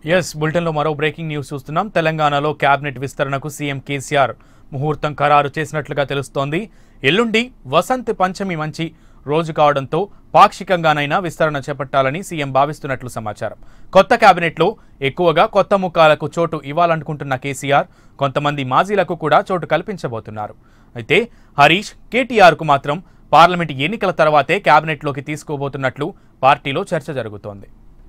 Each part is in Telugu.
ఎస్ బులెటిన్లో మరో బ్రేకింగ్ న్యూస్ చూస్తున్నాం తెలంగాణలో కేబినెట్ విస్తరణకు సీఎం కేసీఆర్ ముహూర్తం ఖరారు చేసినట్లుగా తెలుస్తోంది ఎల్లుండి వసంత పంచమి మంచి రోజు కావడంతో పాక్షికంగానైనా విస్తరణ చేపట్టాలని సీఎం భావిస్తున్నట్లు సమాచారం కొత్త కేబినెట్లో ఎక్కువగా కొత్త ముఖాలకు చోటు ఇవ్వాలనుకుంటున్న కేసీఆర్ కొంతమంది మాజీలకు కూడా చోటు కల్పించబోతున్నారు అయితే హరీష్ కేటీఆర్కు మాత్రం పార్లమెంట్ ఎన్నికల తర్వాతే కేబినెట్లోకి తీసుకోబోతున్నట్లు పార్టీలో చర్చ జరుగుతోంది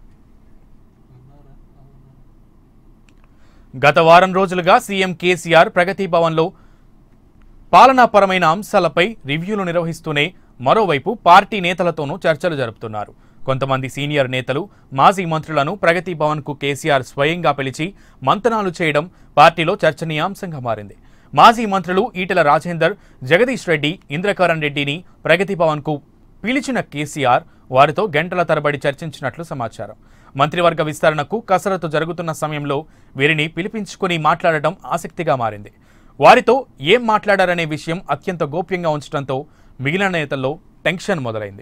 గత వారం రోజులుగా సీఎం కేసీఆర్ ప్రగతి భవన్లో పాలనాపరమైన అంశాలపై రివ్యూలు నిర్వహిస్తూనే మరోవైపు పార్టీ నేతలతోనూ చర్చలు జరుపుతున్నారు కొంతమంది సీనియర్ నేతలు మాజీ మంత్రులను ప్రగతి భవన్కు కేసీఆర్ స్వయంగా పిలిచి మంతనాలు చేయడం పార్టీలో చర్చనీయాంశంగా మారింది మాజీ మంత్రులు ఈటెల రాజేందర్ జగదీష్ రెడ్డి ఇంద్రకరణ్ రెడ్డిని ప్రగతి భవన్కు పిలిచిన కేసీఆర్ వారితో గంటల తరబడి చర్చించినట్లు సమాచారం మంత్రివర్గ విస్తరణకు కసరత్తు జరుగుతున్న సమయంలో వీరిని పిలిపించుకుని మాట్లాడటం ఆసక్తిగా మారింది వారితో ఏం మాట్లాడారనే విషయం అత్యంత గోప్యంగా ఉంచడంతో మిగిలిన నేతల్లో టెన్షన్ మొదలైంది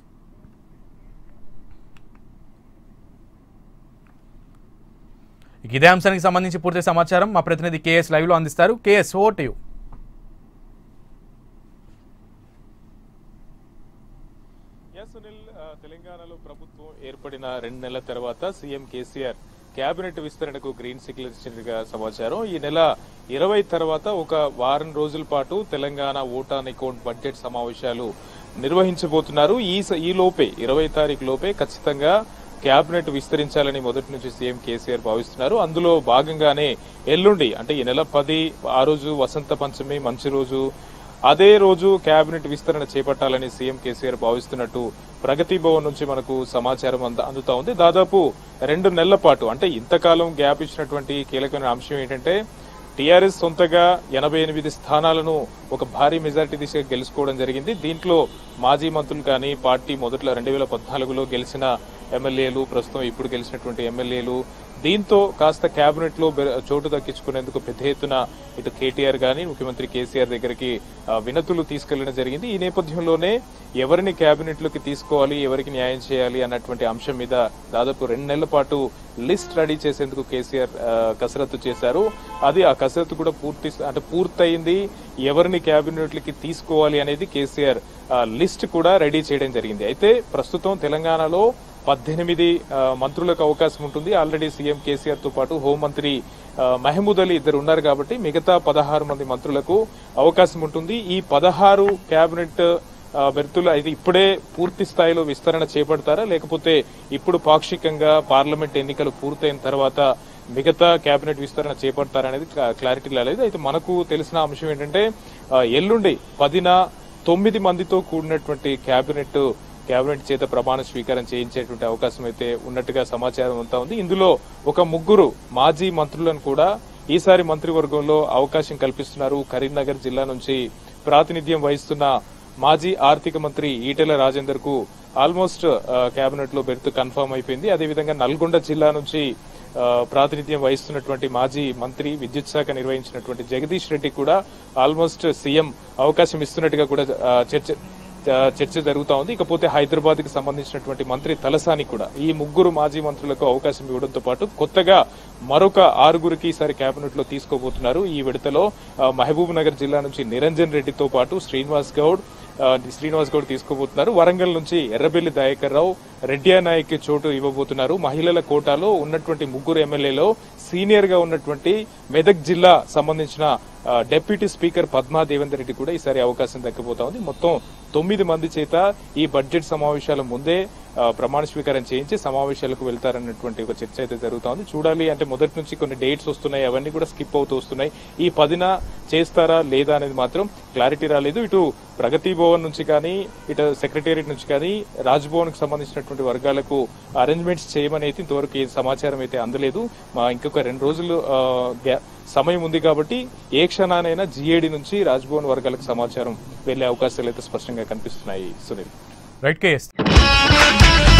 ఇక ఇదే అంశానికి సంబంధించి పూర్తి సమాచారం మా ప్రతినిధి కేఎస్ లైవ్లో అందిస్తారు కేఎస్ ఓట్ యూ ఎస్ సునీల్ ఆ, తెలంగాణలో ప్రభుత్వం ఏర్పడిన రెండు నెలల తర్వాత సీఎం కేసీఆర్ కేబినెట్ విస్తరణకు గ్రీన్ సిగ్నల్ ఇచ్చినట్టుగా సమాచారం ఈ నెల ఇరవై తర్వాత ఒక వారం రోజుల పాటు తెలంగాణ ఓటాన్ అకౌంట్ బడ్జెట్ సమావేశాలు నిర్వహించబోతున్నారు ఈ స- ఈ లోపే ఇరవై తారీఖు లోపే ఖచ్చితంగా కేబినెట్ విస్తరించాలని మొదటి నుంచి సీఎం కేసీఆర్ భావిస్తున్నారు అందులో భాగంగానే ఎల్లుండి అంటే ఈ నెల పది ఆ రోజు వసంత పంచమి మంచి రోజు అదే రోజు కేబినెట్ విస్తరణ చేపట్టాలని సీఎం కేసీఆర్ భావిస్తున్నట్టు ప్రగతి భవన్ నుంచి మనకు సమాచారం అంద అందుతా ఉంది దాదాపు రెండు నెలల పాటు అంటే ఇంతకాలం గ్యాప్ ఇచ్చినటువంటి కీలకమైన అంశం ఏంటంటే టీఆర్ఎస్ సొంతగా ఎనభై ఎనిమిది స్థానాలను ఒక భారీ మెజారిటీ దిశగా గెలుచుకోవడం జరిగింది దీంట్లో మాజీ మంత్రులు కానీ పార్టీ మొదట్లో రెండు వేల పద్నాలుగులో గెలిచిన ఎమ్మెల్యేలు ప్రస్తుతం ఇప్పుడు గెలిచినటువంటి ఎమ్మెల్యేలు దీంతో కాస్త కేబినెట్ లో బె- చోటు దక్కించుకునేందుకు పెద్ద ఎత్తున ఇటు కేటీఆర్ గాని ముఖ్యమంత్రి కేసీఆర్ దగ్గరికి ఆ, వినతులు తీసుకెళ్లడం జరిగింది ఈ నేపథ్యంలోనే ఎవరిని కేబినెట్ లోకి తీసుకోవాలి ఎవరికి న్యాయం చేయాలి అన్నటువంటి అంశం మీద దాదాపు రెండు నెలల పాటు లిస్ట్ రెడీ చేసేందుకు కేసీఆర్ ఆ, కసరత్తు చేశారు అది ఆ కసరత్తు కూడా పూర్తి అంటే పూర్తయింది ఎవరిని కేబినెట్ లకి తీసుకోవాలి అనేది కేసీఆర్ ఆ, లిస్ట్ కూడా రెడీ చేయడం జరిగింది అయితే ప్రస్తుతం తెలంగాణలో పద్దెనిమిది ఆ, మంత్రులకు అవకాశం ఉంటుంది ఆల్రెడీ సీఎం కేసీఆర్ తో పాటు హోంమంత్రి ఆ, మహమూద్ అలీ ఇద్దరు ఉన్నారు కాబట్టి మిగతా పదహారు మంది మంత్రులకు అవకాశం ఉంటుంది ఈ పదహారు కేబినెట్ ఆ, బెర్తులు అయితే ఇప్పుడే పూర్తి స్థాయిలో విస్తరణ చేపడతారా లేకపోతే ఇప్పుడు పాక్షికంగా పార్లమెంట్ ఎన్నికలు పూర్తయిన తర్వాత మిగతా కేబినెట్ విస్తరణ చేపడతారనేది క్లా- క్లారిటీ రాలేదు అయితే మనకు తెలిసిన అంశం ఏంటంటే ఆ, ఎల్లుండి పదిన తొమ్మిది మందితో కూడినటువంటి కేబినెట్ కేబినెట్ చేత ప్రమాణ స్వీకారం చేయించేటువంటి అవకాశం అయితే ఉన్నట్టుగా సమాచారం అంతా ఉంది ఇందులో ఒక ముగ్గురు మాజీ మంత్రులను కూడా ఈసారి మంత్రివర్గంలో అవకాశం కల్పిస్తున్నారు కరీంనగర్ జిల్లా నుంచి ప్రాతినిధ్యం వహిస్తున్న మాజీ ఆర్థిక మంత్రి ఈటెల రాజేందర్ కు ఆల్మోస్ట్ కేబినెట్ లో బెర్త్ కన్ఫర్మ్ అయిపోయింది అదేవిధంగా నల్గొండ జిల్లా నుంచి ఆ, ప్రాతినిధ్యం వహిస్తున్నటువంటి మాజీ మంత్రి విద్యుత్ శాఖ నిర్వహించినటువంటి జగదీష్ రెడ్డి కూడా ఆల్మోస్ట్ సీఎం అవకాశం ఇస్తున్నట్టుగా కూడా ఆ, చర్చ ఆ, చర్చ జరుగుతా ఉంది ఇకపోతే హైదరాబాద్ కి సంబంధించినటువంటి మంత్రి తలసాని కూడా ఈ ముగ్గురు మాజీ మంత్రులకు అవకాశం ఇవ్వడంతో పాటు కొత్తగా మరొక ఆరుగురికి ఈసారి కేబినెట్ లో తీసుకోబోతున్నారు ఈ విడతలో ఆ, మహబూబ్ నగర్ జిల్లా నుంచి నిరంజన్ రెడ్డితో పాటు శ్రీనివాస్ గౌడ్ ఆ, శ్రీనివాస్ గౌడ్ తీసుకోబోతున్నారు వరంగల్ నుంచి ఎర్రబెల్లి దయాకర్ రావు రెడ్డియా నాయక్ చోటు ఇవ్వబోతున్నారు మహిళల కోటాలో ఉన్నటువంటి ముగ్గురు ఎమ్మెల్యేలో సీనియర్ గా ఉన్నటువంటి మెదక్ జిల్లా సంబంధించిన ఆ, డిప్యూటీ స్పీకర్ పద్మా దేవేందర్ రెడ్డి కూడా ఈసారి అవకాశం దక్కిపోతా ఉంది మొత్తం తొమ్మిది మంది చేత ఈ బడ్జెట్ సమావేశాల ముందే ఆ, ప్రమాణ స్వీకారం చేయించి సమావేశాలకు వెళ్తారన్నటువంటి ఒక చర్చ అయితే జరుగుతా ఉంది చూడాలి అంటే మొదటి నుంచి కొన్ని డేట్స్ వస్తున్నాయి అవన్నీ కూడా స్కిప్ అవుతూ వస్తున్నాయి ఈ పదిన చేస్తారా లేదా అనేది మాత్రం క్లారిటీ రాలేదు ఇటు ప్రగతి భవన్ నుంచి కానీ ఇటు సెక్రటేరియట్ నుంచి కానీ రాజ్ భవన్ కు సంబంధించినటువంటి వర్గాలకు అరేంజ్మెంట్స్ చేయమని అయితే ఇంతవరకు ఏ సమాచారం అయితే అందలేదు మా ఇంకొక రెండు రోజులు ఆ, గ్యా- సమయం ఉంది కాబట్టి ఏ క్షణానైనా జిఏడి నుంచి రాజ్భవన్ వర్గాలకు సమాచారం వెళ్లే అవకాశాలు అయితే స్పష్టంగా కనిపిస్తున్నాయి సునీల్ రైట్ కేఎస్